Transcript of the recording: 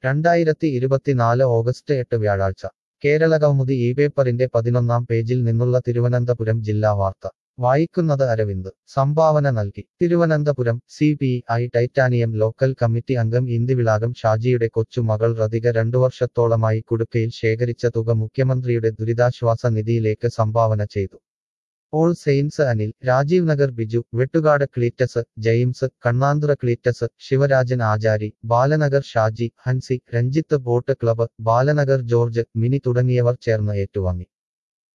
രണ്ടായിരത്തി ഇരുപത്തിനാല് ഓഗസ്റ്റ് എട്ട് വ്യാഴാഴ്ച കേരള കൗമുദി ഈ പേപ്പറിന്റെ പതിനൊന്നാം പേജിൽ നിന്നുള്ള തിരുവനന്തപുരം ജില്ലാ വാർത്ത വായിക്കുന്നത് അരവിന്ദ് സംഭാവന നൽകി Thiruvananthapuram C P I titanium local committee അംഗം ഇന്ദിവിളാകം ഷാജിയുടെ കൊച്ചുമകൾ റതിക രണ്ടു വർഷത്തോളമായി കുടുക്കയിൽ ശേഖരിച്ച തുക മുഖ്യമന്ത്രിയുടെ ദുരിതാശ്വാസ നിധിയിലേക്ക് സംഭാവന ചെയ്തു all saints Anil Rajiv Nagar Biju Vettukad Cletus James Kannanthura Cletus Sivarajan Achari Balanagar Shaji Hansi Ranjith boat club Balanagar George Mini തുടങ്ങിയവർ ചേർന്ന് ഏറ്റുവാങ്ങി